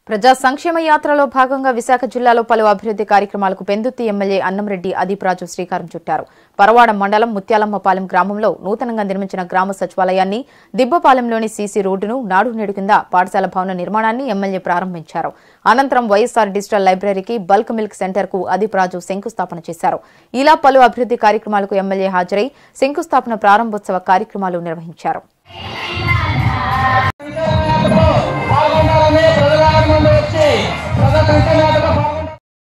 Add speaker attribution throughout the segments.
Speaker 1: ప్రజా సంక్షేమ యాత్రలో భాగంగా విశాఖ జిల్లాలో పలు అభివృద్ధి కార్యక్రమాలకు పెందుత్తి ఎమ్మెల్యే అన్నంరెడ్డి అదీప్రాజు శ్రీకారం చుట్టారు పరవాడ మండలం ముత్యాలమ్మపాలెం గ్రామంలో నూతనంగా నిర్మించిన గ్రామ సచివాలయాన్ని దిబ్బపాలెంలోని సీసీ రోడ్డును నాడు నేడు కింద పాఠశాల భవన నిర్మాణాన్ని ఎమ్మెల్యే ప్రారంభించారు అనంతరం వైఎస్సార్ డిజిటల్ లైబ్రరీకి బల్క్ మిల్క్ సెంటర్ కు అదీప్రాజు శంకుస్థాపన చేశారు ఇలా పలు అభివృద్ధి కార్యక్రమాలకు ఎమ్మెల్యే హాజరై శంకుస్థాపన ప్రారంభోత్సవ కార్యక్రమాలు నిర్వహించారు
Speaker 2: పాల్గొనాలని ప్రజల ముందు వచ్చి ప్రజా సంక్షేమాలకు పాల్గొనాలి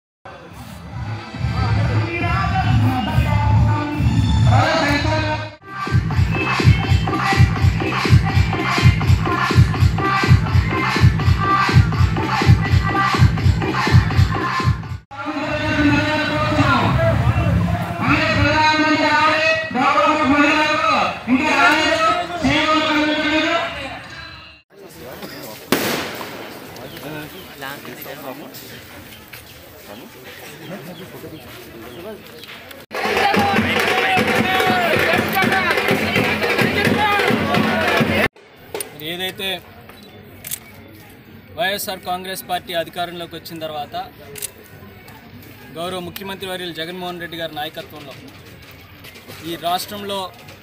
Speaker 2: ప్రధానమంత్రి రావాలి గౌరవ మహిళలకు ఇంకా రాలేదు సేవలు కలుగుతున్నారు
Speaker 3: మరి ఏదైతే వైఎస్ఆర్ కాంగ్రెస్ పార్టీ అధికారంలోకి వచ్చిన తర్వాత గౌరవ ముఖ్యమంత్రి వర్యులు జగన్మోహన్ రెడ్డి గారి నాయకత్వంలో ఈ రాష్ట్రంలో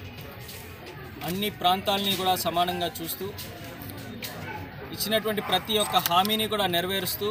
Speaker 3: అన్ని ప్రాంతాలని కూడా సమానంగా చూస్తూ ఇచ్చినటువంటి ప్రతి ఒక్క హామీని కూడా నెరవేరుస్తూ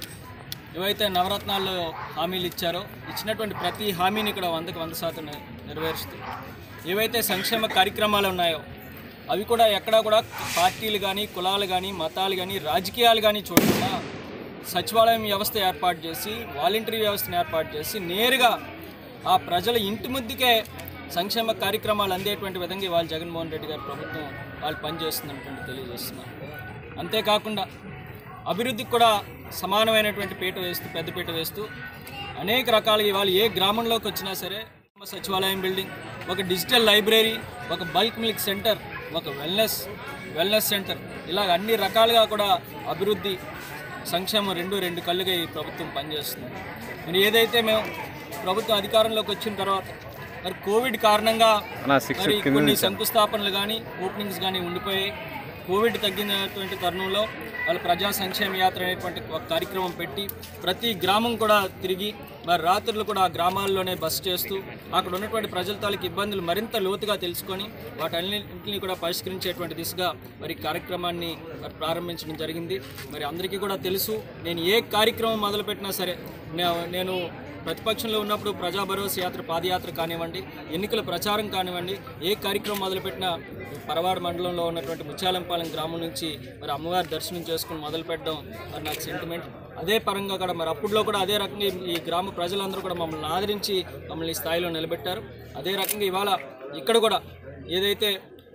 Speaker 3: ఏవైతే నవరత్నాల్లో హామీలు ఇచ్చారో ఇచ్చినటువంటి ప్రతి హామీని కూడా వందకు వంద శాతం నె- నెరవేరుస్తూ ఏవైతే సంక్షేమ కార్యక్రమాలు ఉన్నాయో అవి కూడా ఎక్కడా కూడా పార్టీలు కానీ కులాలు కానీ మతాలు కానీ రాజకీయాలు కానీ చూడకుండా సచివాలయం వ్యవస్థ ఏర్పాటు చేసి వాలంటరీ వ్యవస్థను ఏర్పాటు చేసి నేరుగా ఆ ప్రజల ఇంటి ముద్దుకే సంక్షేమ కార్యక్రమాలు అందేటువంటి విధంగా ఇవాళ జగన్మోహన్ రెడ్డి గారి ప్రభుత్వం వాళ్ళు పనిచేస్తున్నటువంటి తెలియజేస్తున్నారు అంతేకాకుండా అభివృద్ధికి కూడా సమానమైనటువంటి పీట వేస్తూ పెద్దపీట వేస్తూ అనేక రకాలుగా ఇవాళ ఏ గ్రామంలోకి వచ్చినా సరే గ్రామ సచివాలయం బిల్డింగ్ ఒక డిజిటల్ లైబ్రరీ ఒక బల్క్ మిల్క్ సెంటర్ ఒక వెల్నెస్ వెల్నెస్ సెంటర్ ఇలాగ అన్ని రకాలుగా కూడా అభివృద్ధి సంక్షేమం రెండు రెండు కళ్ళుగా ఈ ప్రభుత్వం పనిచేస్తుంది మరి ఏదైతే మేము ప్రభుత్వం అధికారంలోకి వచ్చిన తర్వాత మరి కోవిడ్ కారణంగా మరి కొన్ని శంకుస్థాపనలు కానీ ఓపెనింగ్స్ కానీ ఉండిపోయాయి కోవిడ్ తగ్గినటువంటి తరుణంలో వాళ్ళ ప్రజా సంక్షేమ యాత్ర అనేటువంటి ఒక కార్యక్రమం పెట్టి ప్రతి గ్రామం కూడా తిరిగి మరి రాత్రులు కూడా ఆ గ్రామాల్లోనే బస చేస్తూ అక్కడ ఉన్నటువంటి ప్రజల తాలూకు ఇబ్బందులు మరింత లోతుగా తెలుసుకొని వాటన్నింటినీ కూడా పరిష్కరించేటువంటి దిశగా మరి కార్యక్రమాన్ని మరి ప్రారంభించడం జరిగింది మరి అందరికీ కూడా తెలుసు నేను ఏ కార్యక్రమం మొదలుపెట్టినా సరే నే- నేను ప్రతిపక్షంలో ఉన్నప్పుడు ప్రజా భరోసా యాత్ర పాదయాత్ర కానివ్వండి ఎన్నికల ప్రచారం కానివ్వండి ఏ కార్యక్రమం మొదలుపెట్టినా పరవాడ మండలంలో ఉన్నటువంటి ముత్యాలంపాలెం గ్రామం నుంచి మరి అమ్మవారి దర్శనం చేసుకుని మొదలు పెట్టడం మరి నాకు సెంటిమెంట్ అదే పరంగా కూడా మరి అప్పుడులో కూడా అదే రకంగా ఈ- ఈ గ్రామ ప్రజలందరూ కూడా మమ్మల్ని ఆదరించి మమ్మల్ని ఈ స్థాయిలో నిలబెట్టారు అదే రకంగా ఇవాళ ఇక్కడ కూడా ఏదైతే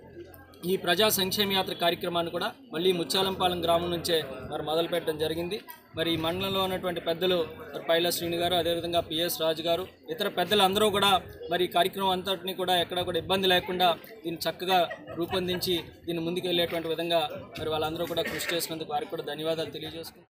Speaker 3: ఈ ప్రజా సంక్షేమ యాత్ర కార్యక్రమాన్ని కూడా మళ్ళీ ముచ్చాలంపాలెం గ్రామం నుంచే మరి మొదలుపెట్టడం జరిగింది మరి ఈ మండలంలో ఉన్నటువంటి పెద్దలు మరి పైల శ్రీని గారు అదేవిధంగా పిఎస్ రాజు గారు ఇతర పెద్దలు అందరూ కూడా మరి ఈ కార్యక్రమం అంతటిని కూడా ఎక్కడ కూడా ఇబ్బంది లేకుండా దీన్ని చక్కగా రూపొందించి దీన్ని ముందుకు వెళ్ళేటువంటి విధంగా మరి వాళ్ళందరూ కూడా కృషి చేసినందుకు వారికి కూడా ధన్యవాదాలు తెలియజేసుకుంటారు